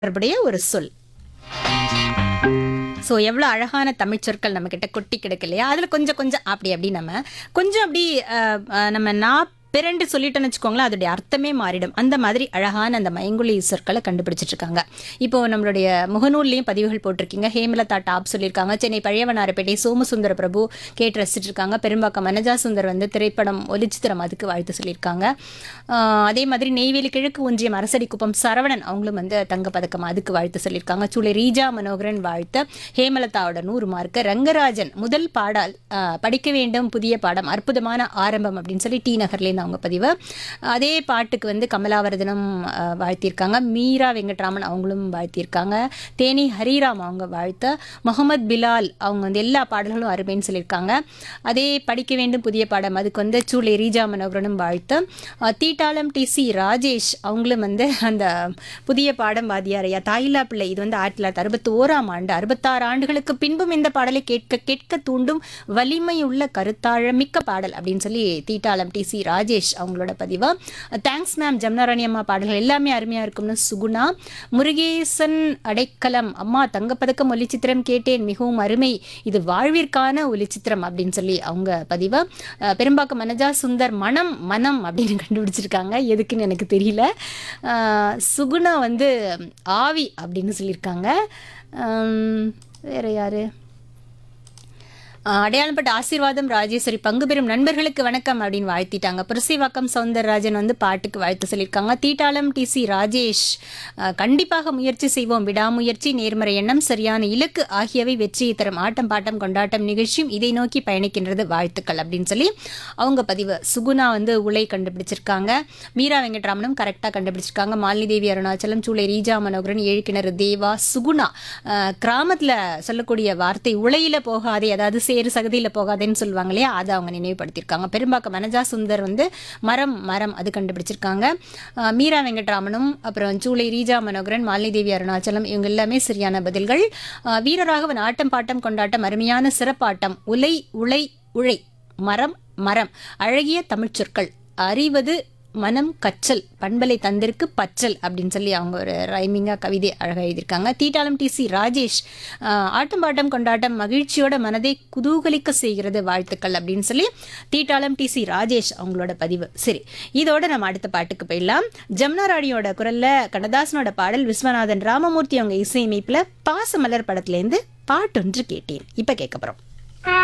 தொடர்புடைய ஒரு சொல் ஸோ எவ்வளோ அழகான தமிழ் சொற்கள் நம்ம கிட்ட கொட்டி கிடக்கு இல்லையா அதில் கொஞ்சம் கொஞ்சம் அப்படி அப்படி நம்ம கொஞ்சம் அப்படி அஹ், அஹ், நம்ம நான் பிறண்டு சொல்லிட்டோன்னு வச்சுக்கோங்களேன் அதோடைய அர்த்தமே மாறிடும் அந்த மாதிரி அழகான அந்த மயங்குழி சொற்களை கண்டுபிடிச்சிட்டு இருக்காங்க இப்போ நம்மளுடைய முகநூல்லையும் பதிவுகள் போட்டிருக்கீங்க ஹேமலதா டாப் சொல்லியிருக்காங்க சென்னை பழையவனாரப்பேட்டை சோமசுந்தர பிரபு கேட்டு ரசிச்சிட்டு இருக்காங்க பெரும்பாக்கம் மனஜா சுந்தர் வந்து திரைப்படம் ஒலிச்சித்திரம் அதுக்கு வாழ்த்து சொல்லியிருக்காங்க ஆஹ் அதே மாதிரி நெய்வேலி கிழக்கு ஒன்றியம் அரசடி குப்பம் சரவணன் அவங்களும் வந்து தங்கப்பதக்கம் அதுக்கு வாழ்த்து சொல்லியிருக்காங்க சூளை ரீஜா மனோகரன் வாழ்த்து ஹேமலதாவோட நூறு மார்க்கு ரங்கராஜன் முதல் பாடல் ஆஹ் படிக்க வேண்டும் புதிய பாடம் அற்புதமான ஆரம்பம் அப்படின்னு சொல்லி டி நகர்லேருந்து அவங்க பதிவு அதே பாட்டுக்கு வந்து கமலாவர்தனம் ஆஹ் வாழ்த்தியிருக்காங்க மீரா வெங்கட்ராமன் அவங்களும் வாழ்த்தியிருக்காங்க தேனி ஹரிராம் அவங்க வாழ்த்து முகமது பிலால் அவங்க வந்து எல்லா பாடல்களும் அருமைன்னு சொல்லியிருக்காங்க அதே படிக்க வேண்டும் புதிய பாடம் அதுக்கு வந்து சூளை ரீஜா மனோகரனும் வாழ்த்து ஆஹ் தீட்டாளம் டி சி ராஜேஷ் அவங்களும் வந்து அந்த புதிய பாடம் வாதியாரையா தாயில்லா பிள்ளை இது வந்து ஆயிரத்தி தொள்ளாயிரத்தி அறுபத்தி ஓராம் ஆண்டு அறுபத்தாறு ஆண்டுகளுக்கு பின்பும் இந்த பாடலை கேட்க கேட்க தூண்டும் வலிமையுள்ள கருத்தாழமிக்க பாடல் அப்படின்னு சொல்லி தீட்டாளம் டி சி ராஜேஷ் அவங்களோட பதிவு தேங்க்ஸ் மேம் ஜம்னாராணி அம்மா பாடல்கள் எல்லாமே அருமையாக இருக்கும்னு சுகுணா முருகேசன் அடைக்கலம் அம்மா தங்கப்பதக்கம் ஒலிச்சித்திரம் கேட்டேன் மிகவும் அருமை இது வாழ்விற்கான ஒலிச்சித்திரம் அப்படின்னு சொல்லி அவங்க பதிவு அஹ், பெரும்பாக்கம் மனஜா சுந்தர் மனம் மனம் அப்படின்னு கண்டுபிடிச்சிருக்காங்க எதுக்குன்னு எனக்கு தெரியல அஹ், சுகுணா வந்து ஆவி அப்படின்னு சொல்லியிருக்காங்க அம், வேற யாரு ஆஹ் அடையாளப்பட்ட ஆசீர்வாதம் ராஜேஸ்வரி பங்கு பெறும் நண்பர்களுக்கு வணக்கம் அப்படின்னு வாழ்த்திட்டாங்க புரசிவாக்கம் சவுந்தரராஜன் வந்து பாட்டுக்கு வாழ்த்து சொல்லியிருக்காங்க தீட்டாளம் டி சி ராஜேஷ் ஆஹ் கண்டிப்பாக முயற்சி செய்வோம் விடாமுயற்சி நேர்மறை எண்ணம் சரியான இலக்கு ஆகியவை வெற்றியை தரும் ஆட்டம் பாட்டம் கொண்டாட்டம் நிகழ்ச்சியும் இதை நோக்கி பயணிக்கின்றது வாழ்த்துக்கள் அப்படின்னு சொல்லி அவங்க பதிவு சுகுணா வந்து உலை கண்டுபிடிச்சிருக்காங்க மீரா வெங்கட்ராமனும் கரெக்டாக கண்டுபிடிச்சிருக்காங்க மாலினி தேவி அருணாச்சலம் சூளை ரீஜா மனோகரன் ஏழுக்கிணறு தேவா சுகுணா ஆஹ் கிராமத்துல சொல்லக்கூடிய வார்த்தை உலையில போகாதே அதாவது சேறு சகதியில போகாதேன்னு சொல்லுவாங்க இல்லையா அதை அவங்க நினைவுபடுத்தியிருக்காங்க பெரும்பாக்கம் மனஜா சுந்தர் வந்து மரம் மரம் அது கண்டுபிடிச்சிருக்காங்க ஆஹ் மீரா வெங்கட்ராமனும் அப்புறம் சூளை ரீஜா மனோகரன் மாலினி தேவி அருணாச்சலம் இவங்க எல்லாமே சரியான பதில்கள் ஆஹ் வீரராகவன் ஆட்டம் பாட்டம் கொண்டாட்டம் அருமையான சிறப்பாட்டம் உலை உலை உழை மரம் மரம் அழகிய தமிழ்ச் சொற்கள் அறிவது மனம் கச்சல் பண்பலை தந்திருக்கு பச்சல் அப்படின்னு சொல்லி அவங்க ஒரு ரைமிங்காக கவிதை அழகாக எழுதியிருக்காங்க தீட்டாளம் டி சி ராஜேஷ் ஆஹ், ஆட்டம் பாட்டம் கொண்டாட்டம் மகிழ்ச்சியோட மனதை குதூகலிக்க செய்கிறது வாழ்த்துக்கள் அப்படின்னு சொல்லி தீட்டாளம் டி சி ராஜேஷ் அவங்களோட பதிவு சரி இதோட நம்ம அடுத்த பாட்டுக்கு போயிடலாம் ஜமுனா ராணியோட குரல்ல கண்ணதாசனோட பாடல் விஸ்வநாதன் ராமமூர்த்தி அவங்க இசையமைப்பில் பாசமலர் படத்துலேருந்து பாட்டொன்று கேட்டேன் இப்போ கேட்க போகிறோம்